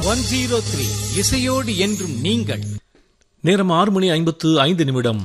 one zero three இசையோடு என்றும் நீங்கள் நேரம் ஆறு மணி ஐம்பத்து ஐந்து நிமிடம்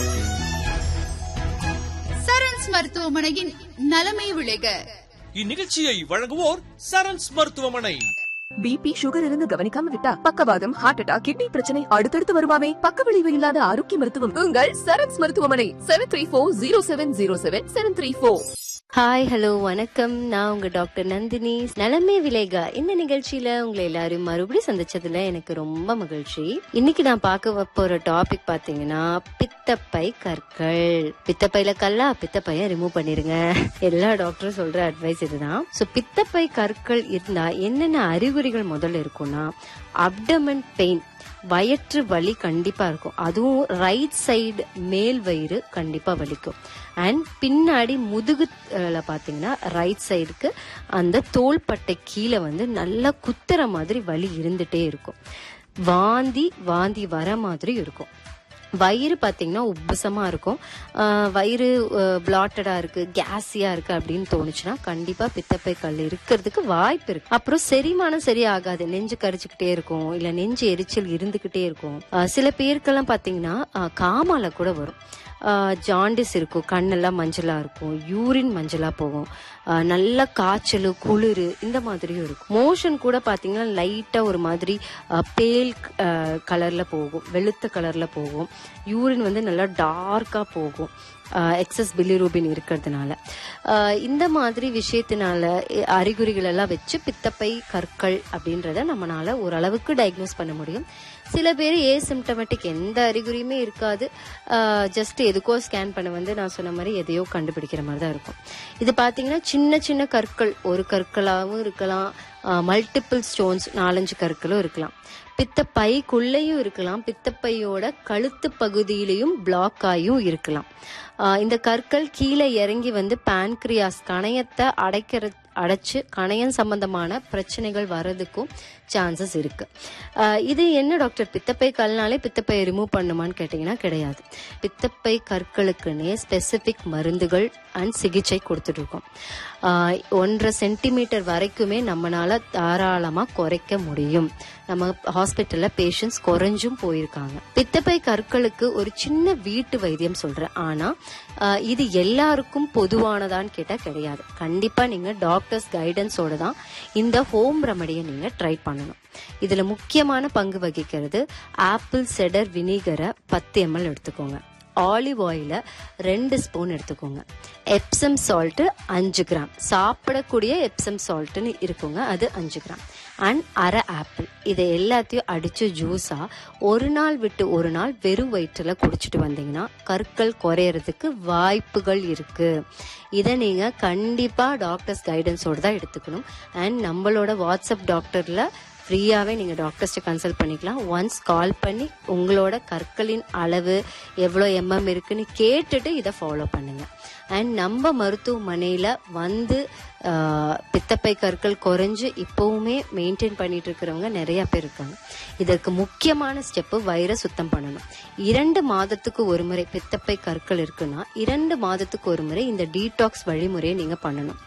சரண்ஸ் மருத்துவமனையின் நலமை விளைக இந்நிகழ்ச்சியை வழங்குவோர் சரண்ஸ் மருத்துவமனை பிபி சுகர் இருந்து கவனிக்காம விட்டா பக்கவாதம் ஹார்ட் அட்டாக் கிட்னி பிரச்சனை அடுத்தடுத்து வருமாமே பக்க விளைவு இல்லாத ஆரோக்கிய மருத்துவம் உங்கள் சரண்ஸ் மருத்துவமனை seven three four zero seven zero seven seven three four hi hello வணக்கம் நான் உங்க டாக்டர் நந்தினி நலமே விலேகா இந்த நிகழ்ச்சியில உங்களை எல்லாரும் மறுபடியும் சந்திச்சதுல எனக்கு ரொம்ப மகிழ்ச்சி இன்னைக்கு நான் பார்க்க போற டாபிக் பாத்தீங்கன்னா பித்தப்பை கற்கள் பித்தப்பையில கல்லா பித்தப்பைய ரிமூவ் பண்ணிருங்க எல்லா டாக்டரும் சொல்ற அட்வைஸ் இதுதான் சோ பித்தப்பை கற்கள் இருந்தா என்னென்ன அறிகுறிகள் முதல்ல இருக்கும்னா அப்டமன் பெயின் வயிற்று வலி கண்டிப்பா இருக்கும் அதுவும் ரைட் சைடு மேல் வயிறு கண்டிப்பா வலிக்கும் அண்ட் பின்னாடி முதுகுல பாத்தீங்கன்னா ரைட் சைடுக்கு அந்த தோள்பட்டை கீழே வந்து நல்லா குத்துற மாதிரி வலி இருந்துட்டே இருக்கும் வாந்தி வாந்தி வர மாதிரி இருக்கும் வயிறு பார்த்தீங்கன்னா உப்புசமா இருக்கும் ஆஹ் வயிறு பிளாட்டடா இருக்கு கேஸியா இருக்கு அப்படின்னு தோணுச்சுன்னா கண்டிப்பா பித்தப்பை கல் இருக்கிறதுக்கு வாய்ப்பு இருக்கு அப்புறம் செரிமானம் சரியாகாது நெஞ்சு கரிச்சுக்கிட்டே இருக்கும் இல்ல நெஞ்சு எரிச்சல் இருந்துகிட்டே இருக்கும் ஆஹ் சில பேருக்கெல்லாம் பாத்தீங்கன்னா ஆஹ் காமால கூட வரும் ஜாண்டிஸ் இருக்கும் கண்ணெல்லாம் மஞ்சளா இருக்கும் யூரின் மஞ்சளா போகும் ஆஹ் நல்ல காய்ச்சல் குளிர் இந்த மாதிரியும் இருக்கும் மோஷன் கூட பாத்தீங்கன்னா லைட்டா ஒரு மாதிரி பேல் கலர்ல போகும் வெளுத்த கலர்ல போகும் யூரின் வந்து நல்லா டார்க்கா போகும் எக்ஸஸ் பிலிரூபின் இருக்கிறதுனால ஆஹ் இந்த மாதிரி விஷயத்தினால அஹ் அறிகுறிகள் எல்லாம் வச்சு பித்தப்பை கற்கள் அப்படின்றத நம்மளால ஓரளவுக்கு டயக்னோஸ் பண்ண முடியும் சில பேர் ஏ சிம்டமேட்டிக் எந்த அறிகுறியுமே இருக்காது ஜஸ்ட் எதுக்கோ ஸ்கேன் பண்ண வந்து நான் சொன்ன மாதிரி எதையோ கண்டுபிடிக்கிற மாதிரி தான் இருக்கும் இது பார்த்தீங்கன்னா சின்ன சின்ன கற்கள் ஒரு கற்களாகவும் இருக்கலாம் மல்டிபிள் ஸ்டோன்ஸ் நாலஞ்சு கற்களும் இருக்கலாம் பித்தப்பைக்குள்ளேயும் இருக்கலாம் பித்தப்பையோட கழுத்து பகுதியிலையும் பிளாக் ஆகியும் இருக்கலாம் ஆஹ் இந்த கற்கள் கீழே இறங்கி வந்து பான்கிரியாஸ் கணையத்தை அடைக்கிற அடைச்சு கணையம் சம்பந்தமான பிரச்சனைகள் வர்றதுக்கும் சான்சஸ் இருக்கு ஆஹ் இது என்ன டாக்டர் பித்தப்பை கல்னாலே பித்தப்பையை ரிமூவ் பண்ணுமான்னு கேட்டிங்கன்னா கிடையாது பித்தப்பை கற்களுக்குன்னே ஸ்பெசிபிக் மருந்துகள் அண்ட் சிகிச்சை கொடுத்துட்டு இருக்கோம் ஆஹ் ஒன்றரை சென்டிமீட்டர் வரைக்குமே நம்மளால தாராளமா குறைக்க முடியும் நம்ம ஹாஸ்பிட்டல்ல பேஷண்ட்ஸ் குறைஞ்சும் போயிருக்காங்க பித்தப்பை கற்களுக்கு ஒரு சின்ன வீட்டு வைத்தியம் சொல்றேன் ஆனா ஆஹ் இது எல்லாருக்கும் பொதுவானதான்னு கேட்டா கிடையாது கண்டிப்பா நீங்க டாக்டர்ஸ் கைடன்ஸோட தான் இந்த ஹோம் ரெமடியை நீங்க ட்ரை பண்ணணும் இதுல முக்கியமான பங்கு வகிக்கிறது ஆப்பிள் செடர் வினிகரை பத்து எம்எல் எடுத்துக்கோங்க ஆலிவ் ஆயில ரெண்டு ஸ்பூன் எடுத்துக்கோங்க எப்சம் சால்ட் அஞ்சு கிராம் சாப்பிடக்கூடிய எப்சம் சால்ட்னு இருக்குங்க அது அஞ்சு கிராம் அண்ட் அரை ஆப்பிள் இதை எல்லாத்தையும் அடிச்சு ஜூஸா ஒரு நாள் விட்டு ஒரு நாள் வெறும் வயிற்றுல குடிச்சிட்டு வந்தீங்கன்னா கற்கள் குறையறதுக்கு வாய்ப்புகள் இருக்கு இதை நீங்க கண்டிப்பா டாக்டர்ஸ் கைடன்ஸோட தான் எடுத்துக்கணும் அண்ட் நம்மளோட வாட்ஸ்அப் டாக்டர்ல ஃப்ரீயாகவே நீங்கள் டாக்டர்ஸ்ட்டு கன்சல்ட் பண்ணிக்கலாம் ஒன்ஸ் கால் பண்ணி உங்களோட கற்களின் அளவு எவ்வளோ எம்எம் இருக்குன்னு கேட்டுட்டு இதை ஃபாலோ பண்ணுங்க அண்ட் நம்ம மருத்துவமனையில் வந்து ஆஹ், பித்தப்பை கற்கள் குறைஞ்சு இப்போவுமே மெயின்டைன் பண்ணிட்டு இருக்கிறவங்க நிறைய பேர் இருக்காங்க இதற்கு முக்கியமான ஸ்டெப்பு வயிறை சுத்தம் பண்ணணும் இரண்டு மாதத்துக்கு ஒரு முறை பித்தப்பை கற்கள் இருக்குன்னா இரண்டு மாதத்துக்கு ஒரு முறை இந்த டீடாக்ஸ் வழிமுறையை நீங்க பண்ணணும்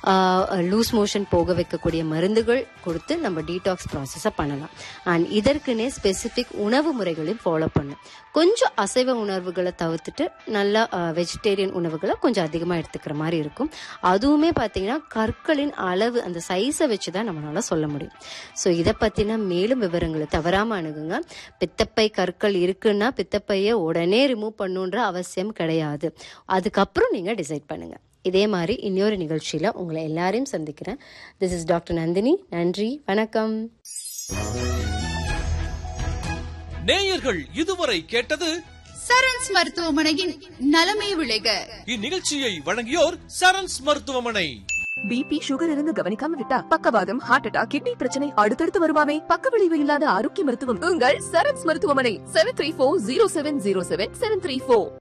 லூஸ் மோஷன் போக வைக்கக்கூடிய மருந்துகள் கொடுத்து நம்ம டீடாக்ஸ் ப்ராசஸை பண்ணலாம் அண்ட் இதற்குனே ஸ்பெசிபிக் உணவு முறைகளையும் ஃபாலோ பண்ணும் கொஞ்சம் அசைவ உணர்வுகளை தவிர்த்துட்டு நல்லா வெஜிடேரியன் உணவுகளை கொஞ்சம் அதிகமாக எடுத்துக்கிற மாதிரி இருக்கும் அதுவுமே பார்த்தீங்கன்னா கற்களின் அளவு அந்த சைஸை வச்சு தான் நம்மளால சொல்ல முடியும் ஸோ இதை பற்றின மேலும் விவரங்களை தவறாமல் அணுகுங்க பித்தப்பை கற்கள் இருக்குன்னா பித்தப்பையை உடனே ரிமூவ் பண்ணுன்ற அவசியம் கிடையாது அதுக்கப்புறம் நீங்கள் டிசைட் பண்ணுங்க இதே மாதிரி இன்னொரு நிகழ்ச்சியில் உங்களை எல்லாரையும் சந்திக்கிறேன் திஸ் இஸ் டாக்டர் நந்தினி நன்றி வணக்கம் நேயர்கள் இதுவரை கேட்டது சரண்ஸ் மருத்துவமனையின் நலமை விளைக இந்நிகழ்ச்சியை வழங்கியோர் சரண்ஸ் மருத்துவமனை பிபி சுகர் இருந்து கவனிக்காம விட்டா பக்கவாதம் ஹார்ட் அட்டாக் கிட்னி பிரச்சனை அடுத்தடுத்து வருமாமே பக்க விளைவு இல்லாத ஆரோக்கிய மருத்துவம் உங்கள் சரண்ஸ் மருத்துவமனை seven three four zero seven zero seven seven three four